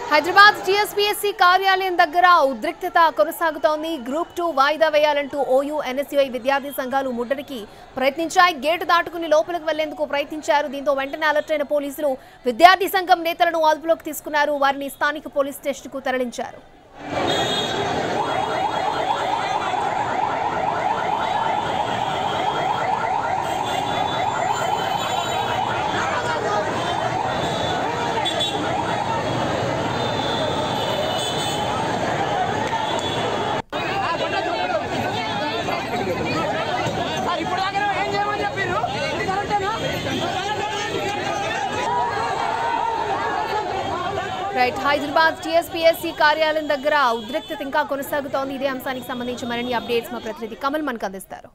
Hyderabad TSPSC కార్యాలయం దగ్గర ఉద్రిక్తత కొనసాగుతోంది గ్రూప్ టూ వాయిదా వేయాలంటూ ఓయూ ఎన్ఎస్యుఐ విద్యార్థి సంఘాలు ముట్టడికి ప్రయత్నించాయి గేటు దాటుకుని లోపలికి వెళ్లేందుకు ప్రయత్నించారు దీంతో వెంటనే అలర్ట్ అయిన పోలీసులు విద్యార్థి సంఘం నేతలను అదుపులోకి తీసుకున్నారు వారిని స్థానిక పోలీస్ స్టేషన్కు తరలించారు ఇప్పుడు దాకా ఏం చేయమని చెప్పారు ఇది కరెక్టేనా రైట్ హైదరాబాద్ టీఎస్పీఎస్సీ కార్యాలయం దగ్గర ఉద్రిక్తత ఇంకా కొనసాగుతోంది ఇదే అంశానికి సంబంధించి మరిన్ని అప్డేట్స్ మా ప్రతినిధి కమల్ మనకు అందిస్తారు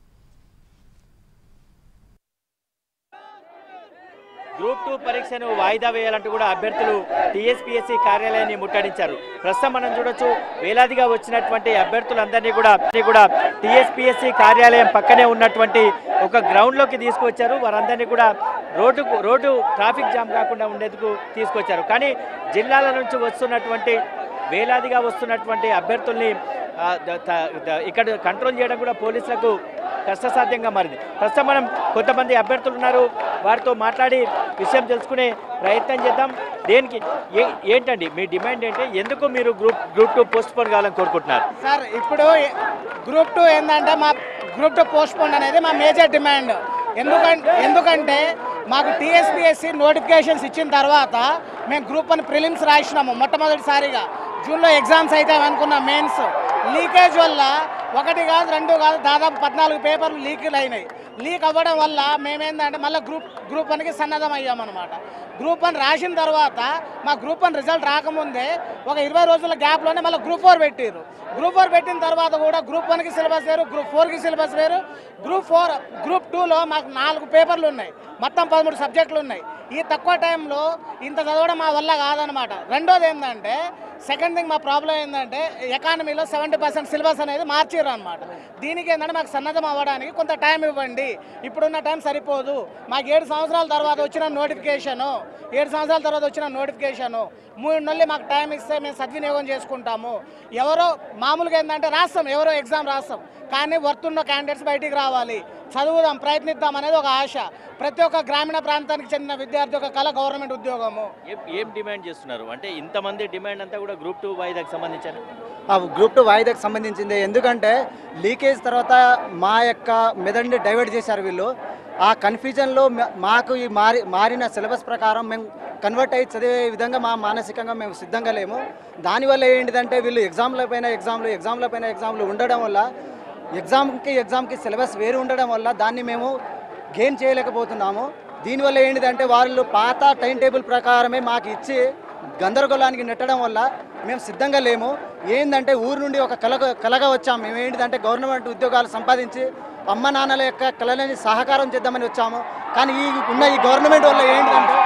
గ్రూప్ టూ పరీక్షను వాయిదా వేయాలంటూ కూడా అభ్యర్థులు టీఎస్పీఎస్సీ కార్యాలయాన్ని ముట్టడించారు ప్రస్తుతం మనం చూడొచ్చు వేలాదిగా వచ్చినటువంటి అభ్యర్థులందరినీ కూడా అందరినీ కూడా టీఎస్పీఎస్సీ కార్యాలయం పక్కనే ఉన్నటువంటి ఒక గ్రౌండ్లోకి తీసుకొచ్చారు వారందరినీ కూడా రోడ్డు రోడ్డు ట్రాఫిక్ జామ్ కాకుండా ఉండేందుకు తీసుకొచ్చారు కానీ జిల్లాల నుంచి వస్తున్నటువంటి వేలాదిగా వస్తున్నటువంటి అభ్యర్థుల్ని ఆ, ద- త- ద- ఇక్కడ కంట్రోల్ చేయడం కూడా పోలీసులకు కష్టసాధ్యంగా మారింది ప్రస్తుతం మనం కొంతమంది అభ్యర్థులు ఉన్నారు వారితో మాట్లాడి విషయం తెలుసుకునే ప్రయత్నం చేద్దాం దేనికి ఏ- ఏంటండి మీ డిమాండ్ ఏంటి ఎందుకు మీరు group group two postpone కావాలని కోరుకుంటున్నారు సార్ ఇప్పుడు గ్రూప్ టూ ఏంటంటే మా గ్రూప్ టూ పోస్ట్ పోన్ అనేది మా మేజర్ డిమాండ్ ఎందుకంటే ఎందుకంటే మాకు టీఎస్పీఎస్సి నోటిఫికేషన్స్ ఇచ్చిన తర్వాత మేము గ్రూప్ వన్ ప్రిలిమ్స్ రాసినాము మొట్టమొదటిసారిగా జూన్లో ఎగ్జామ్స్ అయితే అనుకున్నాం మెయిన్స్ లీకేజ్ వల్ల ఒకటి కాదు రెండు కాదు దాదాపు పద్నాలుగు పేపర్లు లీకులు అయినాయి లీక్ అవ్వడం వల్ల మేమేందంటే మళ్ళీ గ్రూప్ గ్రూప్ వన్కి సన్నద్ధం అయ్యామన్నమాట గ్రూప్ వన్ రాసిన తర్వాత మా గ్రూప్ వన్ రిజల్ట్ రాకముందే ఒక ఇరవై రోజుల గ్యాప్లోనే మళ్ళీ గ్రూప్ ఫోర్ పెట్టారు గ్రూప్ ఫోర్ పెట్టిన తర్వాత కూడా గ్రూప్ వన్కి సిలబస్ వేరు గ్రూప్ ఫోర్కి సిలబస్ వేరు గ్రూప్ ఫోర్ గ్రూప్ టూలో మాకు నాలుగు పేపర్లు ఉన్నాయి మొత్తం పదమూడు సబ్జెక్టులు ఉన్నాయి ఈ తక్కువ టైంలో ఇంత చదవడం మా వల్ల కాదనమాట రెండోది ఏంటంటే సెకండ్ థింగ్ మా ప్రాబ్లం ఏంటంటే ఎకానమీలో సెవెంటీ పర్సెంట్ సిలబస్ అనేది మార్చారు అనమాట దీనికి ఏంటంటే మాకు సన్నద్ధం అవ్వడానికి కొంత టైం ఇవ్వండి ఇప్పుడున్న టైం సరిపోదు మాకు ఏడు సంవత్సరాల తర్వాత వచ్చిన నోటిఫికేషను ఏడు సంవత్సరాల తర్వాత వచ్చిన నోటిఫికేషను మూడు నెలలు మాకు టైం ఇస్తే మేము సద్వినియోగం చేసుకుంటాము ఎవరో మామూలుగా ఏంటంటే రాస్తాం ఎవరో ఎగ్జామ్ రాస్తాం కానీ వర్తున్న క్యాండిడేట్స్ బయటికి రావాలి చదువుదాం ప్రయత్నిద్దాం అనేది ఒక ఆశ ప్రతి ఒక్క గ్రామీణ ప్రాంతానికి చెందిన విద్యార్థి ఒక కళ గవర్నమెంట్ ఉద్యోగము ఏం ఏం డిమాండ్ చేస్తున్నారు అంటే ఇంతమంది డిమాండ్ అంతా కూడా గ్రూప్ టూ వాయిదాకి సంబంధించారు ఆ గ్రూప్ టూ వాయిదాకి సంబంధించింది ఎందుకంటే లీకేజ్ తర్వాత మా యొక్క మెదడుని డైవర్ట్ చేశారు వీళ్ళు ఆ కన్ఫ్యూజన్లో మ- మాకు ఈ మారి మారిన సిలబస్ ప్రకారం మేము కన్వర్ట్ అయ్యి చదివే విధంగా మా మానసికంగా మేము సిద్ధంగా లేము దానివల్ల ఏంటిదంటే వీళ్ళు ఎగ్జామ్ల పైన ఎగ్జామ్లు ఎగ్జామ్ల పైన ఎగ్జామ్లు ఉండడం వల్ల ఎగ్జామ్కి ఎగ్జామ్కి సిలబస్ వేరు ఉండడం వల్ల దాన్ని మేము గెయిన్ చేయలేకపోతున్నాము దీనివల్ల ఏంటిదంటే వాళ్ళు పాత టైం టేబుల్ ప్రకారమే మాకు ఇచ్చి గందరగోళానికి నెట్టడం వల్ల మేము సిద్ధంగా లేము ఏంటంటే ఊరు నుండి ఒక కల కలగా వచ్చాము మేము ఏంటిదంటే గవర్నమెంట్ ఉద్యోగాలు సంపాదించి అమ్మ నాన్నల యొక్క కళలని సహకారం చేద్దామని వచ్చాము కానీ ఈ ఉన్న ఈ గవర్నమెంట్ వల్ల ఏంటిదంటే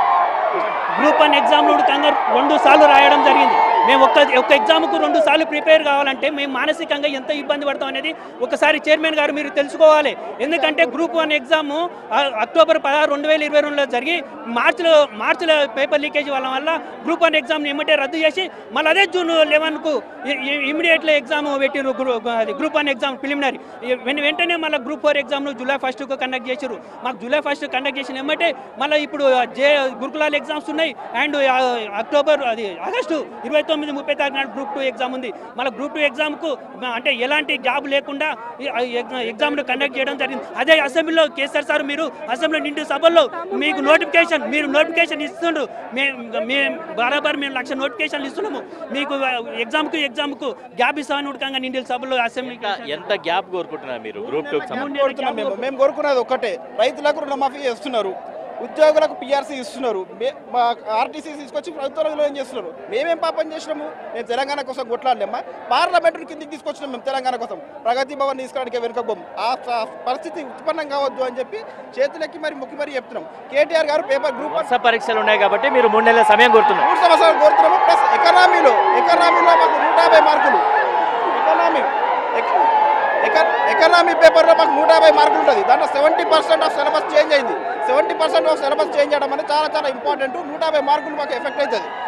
గ్రూప్ వన్ ఎగ్జామ్ ఉడకంగా రెండు సార్లు రాయడం జరిగింది మేము ఒక్క ఒక్క ఎగ్జామ్కు రెండు సార్లు ప్రిపేర్ కావాలంటే మేము మానసికంగా ఎంత ఇబ్బంది పడతాం అనేది ఒకసారి చైర్మన్ గారు మీరు తెలుసుకోవాలి ఎందుకంటే గ్రూప్ వన్ ఎగ్జామ్ అక్టోబర్ పదహారు రెండు వేల ఇరవై రెండులో జరిగి మార్చిలో మార్చిలో పేపర్ లీకేజ్ వల్ల వల్ల గ్రూప్ వన్ ఎగ్జామ్ ఎమ్మటే రద్దు చేసి మళ్ళీ అదే జూన్ లెవెన్కు ఇమీడియట్లీ ఎగ్జామ్ పెట్టిరు అది గ్రూప్ వన్ ఎగ్జామ్ ప్రిలిమినరీ వెంటనే మళ్ళీ గ్రూప్ ఫోర్ ఎగ్జామ్ను జూలై ఫస్ట్కు కండక్ట్ చేసారు మాకు జూలై ఫస్ట్ కండక్ట్ చేసిన ఎమ్మటే మళ్ళీ ఇప్పుడు జే గురుకులాల ఎగ్జామ్స్ ఉన్నాయి అండ్ అక్టోబర్ అది ఆగస్టు ఇరవై తొమ్మిది ముప్పై తారీఖు నాడు గ్రూప్ టూ ఎగ్జామ్ ఉంది మళ్ళీ గ్రూప్ టూ ఎగ్జామ్కు అంటే ఎలాంటి గ్యాప్ లేకుండా ఈ ఎగ్జా- ఎగ్జామ్ను కండక్ట్ చేయడం జరిగింది అదే అసెంబ్లీలో కేసీఆర్ సార్ మీరు అసెంబ్లీ నిండు సభల్లో మీకు నోటిఫికేషన్ మీరు నోటిఫికేషన్ ఇస్తుండ్రు మేము మేము బరాబర్ మేము లక్ష నోటిఫికేషన్లు ఇస్తున్నాము మీకు ఎగ్జామ్కు ఎగ్జామ్కు గ్యాప్ ఇస్తామని ఉడకంగా నిండు సభలో అసెంబ్లీ ఇంకా ఎంత గ్యాప్ కోరుకుంటున్నారు మీరు గ్రూప్ టూకి సంబంధించి కోరుతున్నాం మేము మేము కోరుకున్నది ఒక్కటే రైతులకు రుణమాఫీ చేస్తున్నారు ఉద్యోగులకు పిఆర్సీ ఇస్తున్నారు మే- మా ఆర్టీసీ తీసుకొచ్చి ప్రభుత్వంలో ఏం చేస్తున్నారు మేమేం పాపం చేసినాము మేము తెలంగాణ కోసం కొట్లాడలేమా పార్లమెంట్ కిందికి తీసుకొచ్చినాం మేము తెలంగాణ కోసం ప్రగతి భవన్ తీసుకురావడానికి వెనుకపోం ఆ స- పరిస్థితి ఉత్పన్నం కావద్దు అని చెప్పి చేతులెక్కి మరి ముక్కి మరి చెప్తున్నాం కేటీఆర్ గారు పేపర్ గ్రూప్ వరుస పరీక్షలు ఉన్నాయి కాబట్టి మీరు మూడు నెలల సమయం కోరుతున్నారు మూడు సంవత్సరాలు కోరుతున్నాము ప్లస్ ఎకనామీలో ఎకనామీలో మాకు నూట యాభై మార్కులు ఎకనామీ ఎక- ఎక- ఎకనామీ పేపర్లో మాకు నూట యాభై మార్కులు ఉంటుంది దాంట్లో seventy percent of syllabus change అయింది seventy percent of syllabus change చేయడం అనేది చాలా చాలా ఇంపార్టెంట్ నూట యాభై మార్కులు మాకు ఎఫెక్ట్ అవుతుంది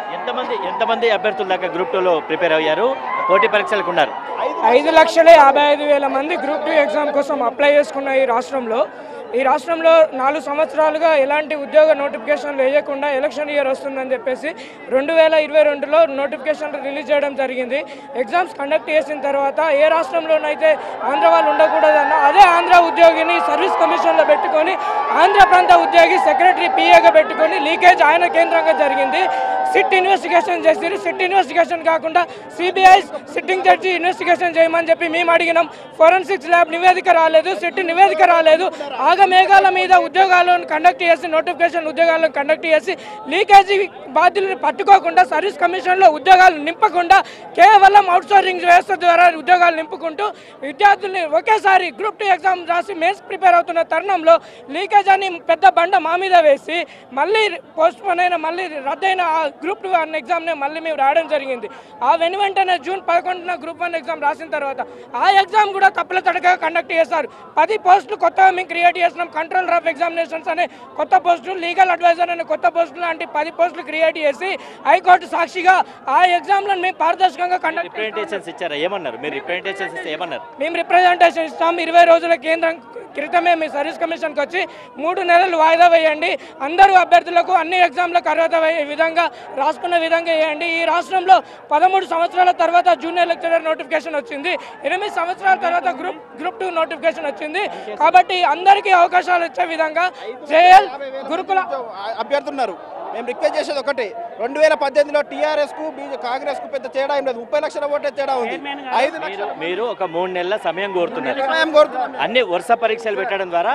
ఎంతమంది ఎంతమంది అభ్యర్థుల దాకా గ్రూప్ టూలో ప్రిపేర్ అయ్యారు పోటీ పరీక్షలకు ఉన్నారు ఐదు లక్షల యాభై ఐదు వేల మంది గ్రూప్ టూ ఎగ్జామ్ కోసం అప్లై చేసుకున్న ఈ రాష్ట్రంలో ఈ రాష్ట్రంలో నాలుగు సంవత్సరాలుగా ఎలాంటి ఉద్యోగ నోటిఫికేషన్లు వేయకుండా ఎలక్షన్ ఇయర్ వస్తుందని చెప్పేసి రెండు వేల ఇరవై రెండులో నోటిఫికేషన్లు రిలీజ్ చేయడం జరిగింది ఎగ్జామ్స్ కండక్ట్ చేసిన తర్వాత ఏ రాష్ట్రంలోనైతే ఆంధ్ర వాళ్ళు ఉండకూడదన్న అదే ఆంధ్ర ఉద్యోగిని సర్వీస్ కమిషన్లో పెట్టుకొని ఆంధ్ర ప్రాంత ఉద్యోగి సెక్రటరీ పిఏగా పెట్టుకొని లీకేజ్ ఆయన కేంద్రంగా జరిగింది సిట్ ఇన్వెస్టిగేషన్ చేసి సిట్ ఇన్వెస్టిగేషన్ కాకుండా సిబిఐ సిట్టింగ్ జడ్జి ఇన్వెస్టిగేషన్ చేయమని చెప్పి మేము అడిగినాం ఫోరెన్సిక్స్ ల్యాబ్ నివేదిక రాలేదు సిట్ నివేదిక రాలేదు ఆగమేఘాల మీద ఉద్యోగాలను కండక్ట్ చేసి నోటిఫికేషన్ ఉద్యోగాలను కండక్ట్ చేసి లీకేజీ బాధ్యులను పట్టుకోకుండా సర్వీస్ కమిషన్లో ఉద్యోగాలు నింపకుండా కేవలం అవుట్సోర్సింగ్ వ్యవస్థ ద్వారా ఉద్యోగాలు నింపుకుంటూ విద్యార్థుల్ని ఒకేసారి గ్రూప్ టూ ఎగ్జామ్ రాసి మెయిన్స్ ప్రిపేర్ అవుతున్న తరుణంలో లీకేజ్ అని పెద్ద బండ మా మీద వేసి మళ్ళీ పోస్ట్ పోన్ అయిన మళ్ళీ రద్దయిన ఆ గ్రూప్ టూ వన్ ఎగ్జామ్ని మళ్ళీ మేము రాయడం జరిగింది ఆ వెను వెంటనే జూన్ పదకొండున గ్రూప్ వన్ ఎగ్జామ్ రాసిన తర్వాత ఆ ఎగ్జామ్ కూడా తప్పుల తడగా కండక్ట్ చేశారు పది పోస్టులు కొత్తగా మేము క్రియేట్ చేసినాం కంట్రోలర్ ఆఫ్ ఎగ్జామినేషన్స్ అనే కొత్త పోస్టులు లీగల్ అడ్వైజర్ అనే కొత్త పోస్టులు లాంటి పది పోస్టులు క్రియేట్ చేసి హైకోర్టు సాక్షిగా ఆ ఎగ్జామ్లను మేము పారదర్శకంగా కండక్ట్ రిప్రజెంటేషన్స్ ఇచ్చారా ఏమన్నారు మీరు రిప్రజెంటేషన్స్ ఇస్తే ఏమన్నారు మేము రిప్రజెంటేషన్ ఇస్తాం ఇరవై రోజుల కేంద్రం క్రితమే మీ సర్వీస్ కమిషన్కి వచ్చి మూడు నెలలు వాయిదా వేయండి అందరూ అభ్యర్థులకు అన్ని ఎగ్జామ్లకు అర్హత అయ్యే విధంగా రాసుకున్న విధంగా వేయండి ఈ రాష్ట్రంలో పదమూడు సంవత్సరాల తర్వాత జూనియర్ లెక్చరర్ నోటిఫికేషన్ వచ్చింది ఎనిమిది సంవత్సరాల తర్వాత గ్రూప్ గ్రూప్ టూ నోటిఫికేషన్ వచ్చింది కాబట్టి అందరికీ అవకాశాలు ఇచ్చే విధంగా జేఎల్ గురుకుల అభ్యర్థులు ఉన్నారు మేము రిక్వెస్ట్ చేసేది ఒకటి రెండు వేల పద్దెనిమిదిలో టీఆర్ఎస్ కు బీజే కాంగ్రెస్ కు పెద్ద తేడా ఏం లేదు ముప్పై లక్షల ఓటే తేడా ఉంది ఐదు మీరు లక్షల మీరు ఒక మూడు నెలల సమయం కోరుతున్నారు సమయం కోరుతున్నాం అన్ని వరుస పరీక్షలు పెట్టడం ద్వారా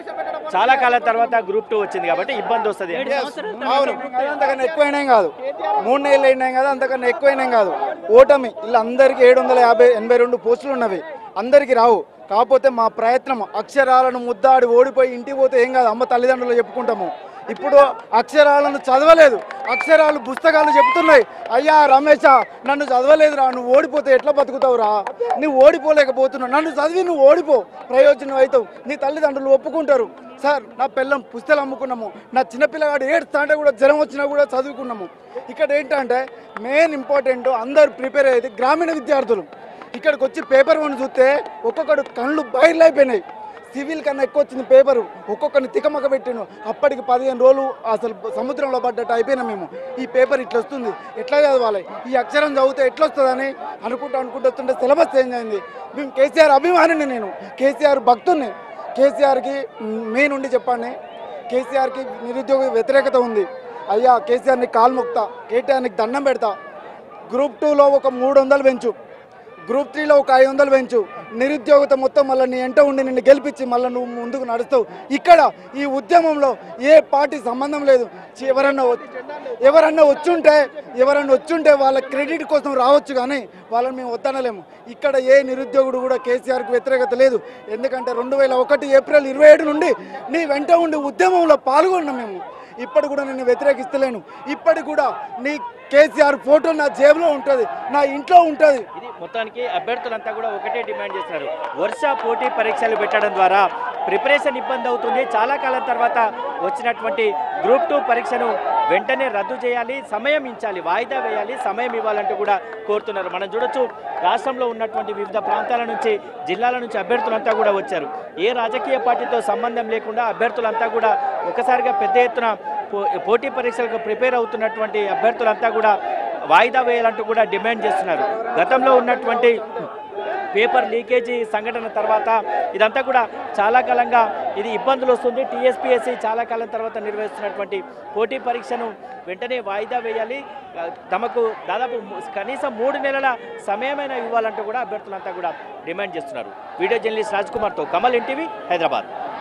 చాలా కాలం తర్వాత గ్రూప్ టూ వచ్చింది కాబట్టి ఇబ్బంది వస్తుంది అవును అంతకన్నా ఎక్కువైనాం కాదు మూడు నెలలు అయినాం కదా అంతకన్నా ఎక్కువైనాం కాదు ఓటమి ఇలా అందరికి ఏడు వందల యాభై ఎనభై రెండు పోస్టులు ఉన్నవి అందరికి రావు కాకపోతే మా ప్రయత్నం అక్షరాలను ముద్దాడి ఓడిపోయి ఇంటికి పోతే ఏం కాదు అమ్మ తల్లిదండ్రులు చెప్పుకుంటాము ఇప్పుడు అక్షరాలను చదవలేదు అక్షరాలు పుస్తకాలు చెప్తున్నాయి అయ్యా రమేష నన్ను చదవలేదురా నువ్వు ఓడిపోతే ఎట్లా బతుకుతావురా నువ్వు ఓడిపోలేకపోతున్నావు నన్ను చదివి నువ్వు ఓడిపో ప్రయోజనం అవుతావు నీ తల్లిదండ్రులు ఒప్పుకుంటారు సార్ నా పిల్లం పుస్తకాలు అమ్ముకున్నాము నా చిన్నపిల్లగాడు ఏడుస్తా అంటే కూడా జ్వరం వచ్చినా కూడా చదువుకున్నాము ఇక్కడ ఏంటంటే మెయిన్ ఇంపార్టెంట్ అందరు ప్రిపేర్ అయ్యేది గ్రామీణ విద్యార్థులు ఇక్కడికి వచ్చి పేపర్ వన్ చూస్తే ఒక్కొక్కడు కళ్ళు బయలు అయిపోయినాయి సివిల్ కన్నా ఎక్కువ వచ్చింది పేపరు ఒక్కొక్కరిని తికమక పెట్టాను అప్పటికి పదిహేను రోజులు అసలు సముద్రంలో పడ్డట్టు అయిపోయినా మేము ఈ పేపర్ ఇట్లా వస్తుంది ఎట్లా చదవాలి ఈ అక్షరం చదివితే ఎట్లా వస్తుందని అనుకుంటూ అనుకుంటూ వస్తుంటే సిలబస్ చేంజ్ అయింది మేము కేసీఆర్ అభిమానిని నేను కేసీఆర్ భక్తుని కేసీఆర్కి మీ నుండి చెప్పండి కేసీఆర్కి నిరుద్యోగ వ్యతిరేకత ఉంది అయ్యా కేసీఆర్ని కాలు మొక్తా కేటీఆర్నికి దండం పెడతా గ్రూప్ టూలో ఒక మూడు వందలు పెంచు గ్రూప్ త్రీలో ఒక ఐదు వందలు పెంచు నిరుద్యోగత మొత్తం మళ్ళీ నీ ఎంట ఉండి నిన్ను గెలిపించి మళ్ళీ నువ్వు ముందుకు నడుస్తావు ఇక్కడ ఈ ఉద్యమంలో ఏ పార్టీ సంబంధం లేదు చి- ఎవరన్నా వ- ఎవరన్నా వచ్చుంటే ఎవరన్నా వచ్చుంటే వాళ్ళ క్రెడిట్ కోసం రావచ్చు కానీ వాళ్ళని మేము వద్దనలేము ఇక్కడ ఏ నిరుద్యోగుడు కూడా కేసీఆర్కి వ్యతిరేకత లేదు ఎందుకంటే రెండు వేల ఒకటి ఏప్రిల్ ఇరవై ఏడు నుండి నీ వెంట ఉండి ఉద్యమంలో పాల్గొన్నాం మేము ఇప్పటి కూడా నేను వ్యతిరేకిస్తలేను ఇప్పటి కూడా నీ కేసీఆర్ ఫోటో నా జేబులో ఉంటుంది నా ఇంట్లో ఉంటుంది ఇది మొత్తానికి అభ్యర్థులంతా కూడా ఒకటే డిమాండ్ చేస్తున్నారు వరుస పోటీ పరీక్షలు పెట్టడం ద్వారా ప్రిపరేషన్ ఇబ్బంది అవుతుంది చాలా కాలం తర్వాత వచ్చినటువంటి గ్రూప్ టూ పరీక్షను వెంటనే రద్దు చేయాలి సమయం ఇచ్చాలి వాయిదా వేయాలి సమయం ఇవ్వాలంటూ కూడా కోరుతున్నారు మనం చూడొచ్చు రాష్ట్రంలో ఉన్నటువంటి వివిధ ప్రాంతాల నుంచి జిల్లాల నుంచి అభ్యర్థులంతా కూడా వచ్చారు ఏ రాజకీయ పార్టీతో సంబంధం లేకుండా అభ్యర్థులంతా కూడా ఒకసారిగా పెద్ద ఎత్తున పో- పోటీ పరీక్షలకు ప్రిపేర్ అవుతున్నటువంటి అభ్యర్థులంతా కూడా వాయిదా వేయాలంటూ కూడా డిమాండ్ చేస్తున్నారు గతంలో ఉన్నటువంటి పేపర్ లీకేజీ సంఘటన తర్వాత ఇదంతా కూడా చాలా కాలంగా ఇది ఇబ్బందులు వస్తుంది టీఎస్పీఎస్సీ చాలా కాలం తర్వాత నిర్వహిస్తున్నటువంటి పోటీ పరీక్షను వెంటనే వాయిదా వేయాలి ఆ, తమకు దాదాపు ము- కనీసం మూడు నెలల సమయమైనా ఇవ్వాలంటూ కూడా అభ్యర్థులంతా కూడా డిమాండ్ చేస్తున్నారు వీడియో జర్నలిస్ట్ రాజ్ కుమార్తో కమల్ ఎన్టీవీ హైదరాబాద్